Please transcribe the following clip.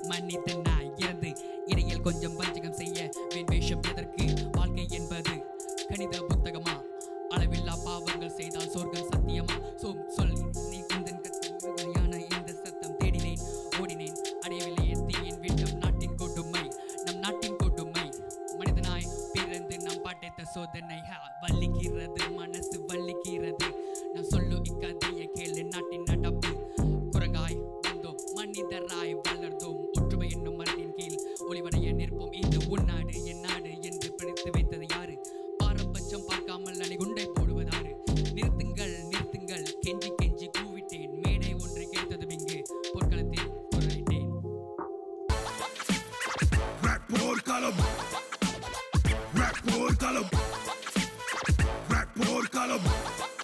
மன்னித்தனாய் இறந்து இடையில் கொஞ்சம் வஞ்சகம் செய்ய வேன் வேஷம் எதற்கு வாழ்க்கை என்பது கணித புத்தகமா அளவில்லா பாவங்கள் செய்தால் சொர்க்கம் சத்தியமா சோம் சொல்லி நீ குந்தன் கத்தியான இந்த சத்தம் தேடினேன் ஓடினேன் அடையவில்லை தீயின் விட்டம் நாட்டின் கொடுமை நம் நாட்டின் கொடுமை மனிதனாய் பிறந்து நாம் பாட்டேத்த சோதனை ஹா, வலிக்கிறது மனசு வலிக்கிறது நான் சொல்லு இக்கதையை கேளு நாட்டின் நடப்பு குரங்காய் வந்தோம் மனிதராய் வளர்ந்தோம் ஒற்றுமை என்னும் மரத்தின் கீழ் ஒளிவடைய நிற்போம் இது உன் நாடு என் நாடு என்று பிடித்து வைத்தது யாரு பாரபட்சம் பார்க்காமல் அணி குண்டை போடுவதாரு நிறுத்துங்கள் நிறுத்துங்கள் கெஞ்சி கெஞ்சி கூவிட்டேன் மேடை ஒன்று கிடைத்தது இங்கு பொற்களத்தில் குரலிட்டேன் Rap போர்க்களம் Rap போர்க்களம் Rap போர்க்களம்